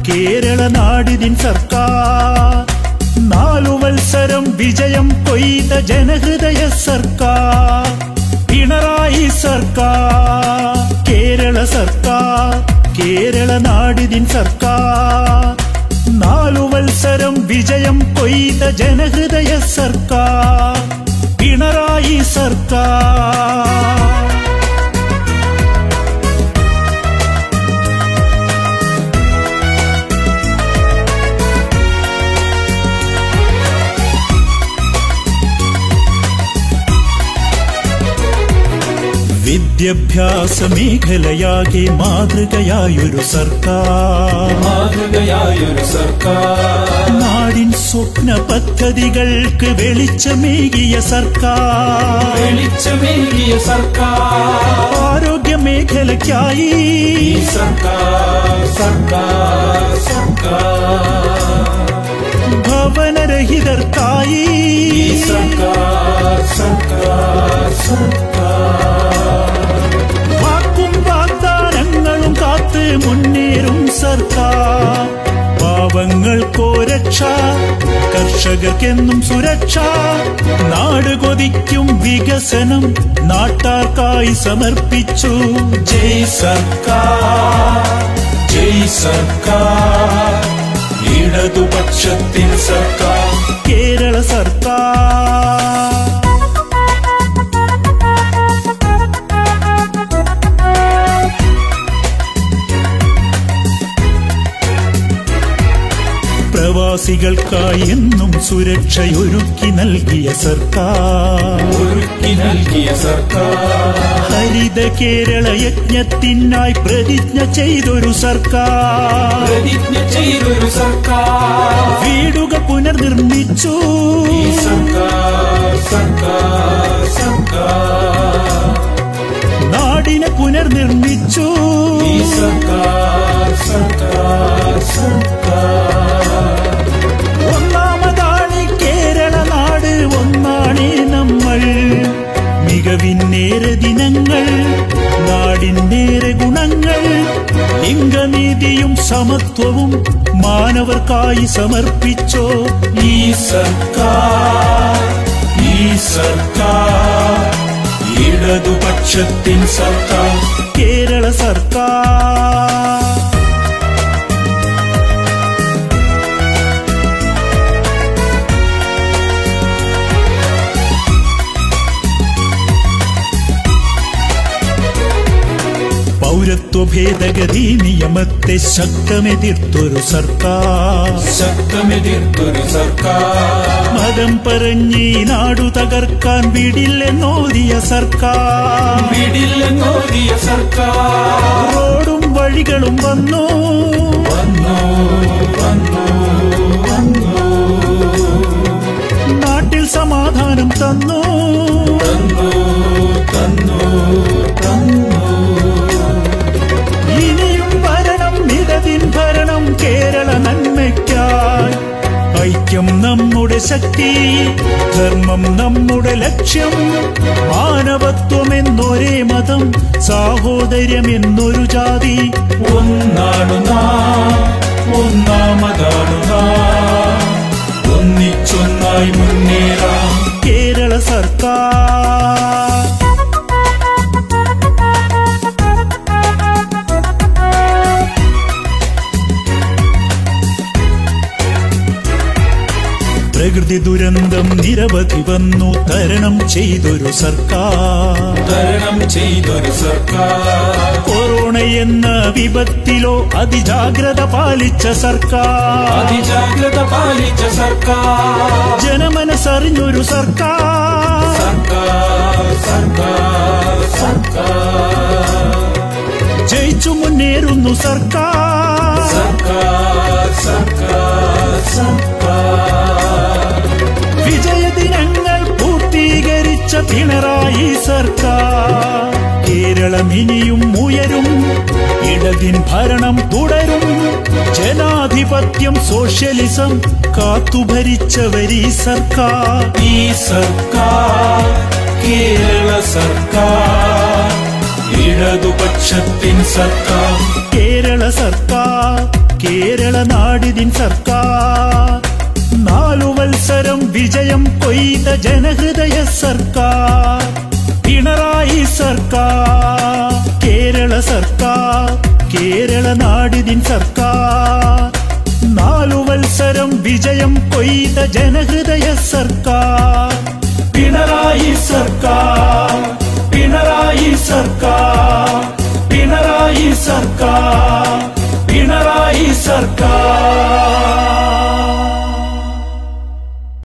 കേരള നാടിതിൻ സർക്കാർ നാലു വത്സരം വിജയം കൊയ്ത ജനഹൃദയ സർക്കാർ പിണറായി സർക്കാർ കേരള സർക്കാർ കേരള നാടിതിൻ സർക്കാർ നാലു വത്സരം വിജയം കൊയ്ത ജനഹൃദയ സർക്കാർ പിണറായി സർക്കാർ വിദ്യാഭ്യാസ മേഖലയാകെ മാതൃകയായൊരു സർക്കാർ മാതൃകയായൊരു സർക്കാർ നാടിൻ സ്വപ്ന പദ്ധതികൾക്ക് വെളിച്ചമേകിയ സർക്കാർ വെളിച്ചമേകിയ സർക്കാർ ആരോഗ്യ മേഖലയ്ക്കായി ഈ സർക്കാർ സർക്കാർ സർക്കാർ ഭവനരഹിതർക്കായി ഈ സർക്കാർ സർക്കാർ സർക്കാർ വാക്കും വാഗ്ദാനങ്ങളും കാത്ത് മുന്നേറും സർക്കാർ പാവങ്ങൾക്കോ രക്ഷ കർഷകർക്കെന്നും സുരക്ഷ നാട് കൊതിക്കും വികസനം നാട്ടാർക്കായി സമർപ്പിച്ചു ജയ് സർക്കാർ ജയ് സർക്കാർ ഇടതുപക്ഷത്തിൻ സർക്കാർ കേരള സർക്കാർ പ്രവാസികൾക്കായി എന്നും സുരക്ഷയൊരുക്കി നൽകിയ സർക്കാർ ഒരുക്കി നൽകിയ സർക്കാർ ഹരിത കേരള യജ്ഞത്തിനായി പ്രതിജ്ഞ ചെയ്തൊരു സർക്കാർ പ്രതിജ്ഞ ചെയ്തൊരു സർക്കാർ വീടുകൾ പുനർനിർമ്മിച്ചു ഈ സർക്കാർ സർക്കാർ സർക്കാർ നാടിനെ പുനർനിർമ്മിച്ചു ഈ സർക്കാർ സർക്കാർ സർക്കാർ ഒന്നാമതാണ് കേരള നാട് ഒന്നാണ് നമ്മൾ മികവിന്നേറെ ദിനങ്ങൾ നാടിന്നേറെ ഗുണങ്ങൾ ലിംഗനീതിയും സമത്വവും മാനവർക്കായി സമർപ്പിച്ചോ ഈ സർക്കാർ ഈ സർക്കാർ ഇടതുപക്ഷത്തിൻ സർക്കാർ കേരള സർക്കാർ പൗരത്വ ഭേദഗതി നിയമത്തെ ശക്തമെതിർത്തൊരു സർക്കാർ ശക്തമെതിർത്തൊരു സർക്കാർ മതം പറഞ്ഞ് ഈ നാടു തകർക്കാൻ വിടില്ലെന്നോദിയ സർക്കാർ വിടില്ലെന്നോദിയ സർക്കാർ റോഡും വഴികളും വന്നു വന്നു വന്നു വന്നു നാട്ടിൽ സമാധാനം തന്നു തന്നു തന്നു തന്നു ഇനിയും ഭരണം ഇടതിൻ ഭരണം കേരള നന്മയ്ക്കായി ഐക്യം നമ്മുടെ ശക്തി ധർമ്മം നമ്മുടെ ലക്ഷ്യം മാനവത്വം എന്നൊരേ മതം സാഹോദര്യം എന്നൊരു ജാതി ഒന്നാണു നാം ഒന്നാമതാണു നാം ഒന്നിച്ചൊന്നായി മുന്നേറാം കേരള സർക്കാർ പ്രകൃതി ദുരന്തം നിരവധി വന്നു തരണം ചെയ്തൊരു സർക്കാർ തരണം ചെയ്തൊരു സർക്കാർ കൊറോണ എന്ന വിപത്തിലോ അതിജാഗ്രത പാലിച്ച സർക്കാർ അതിജാഗ്രത പാലിച്ച സർക്കാർ ജനമനസറിഞ്ഞൊരു സർക്കാർ സർക്കാർ സർക്കാർ സർക്കാർ ജയിച്ചു മുന്നേറുന്നു സർക്കാർ സർക്കാർ സർക്കാർ സർക്കാർ വിജയദിനങ്ങൾ പൂർത്തീകരിച്ച പിണറായി സർക്കാർ കേരളം ഇനിയും ഉയരും ഇടതിൻ ഭരണം തുടരും ജനാധിപത്യം സോഷ്യലിസം കാത്തുഭരിച്ചവരീ സർക്കാർ ഈ സർക്കാർ കേരള സർക്കാർ ഇടതുപക്ഷത്തിൻ സർക്കാർ കേരള സർക്കാർ കേരള നാടിതിൻ സർക്കാർ നാലു വത്സരം വിജയം കൊയ്ത ജനഹൃദയ സർക്കാർ പിണറായി സർക്കാർ കേരള സർക്കാർ കേരള നാടിതിൻ സർക്കാർ നാലു വത്സരം വിജയം കൊയ്ത ജനഹൃദയ സർക്കാർ പിണറായി സർക്കാർ പിണറായി സർക്കാർ പിണറായി സർക്കാർ പിണറായി സർക്കാർ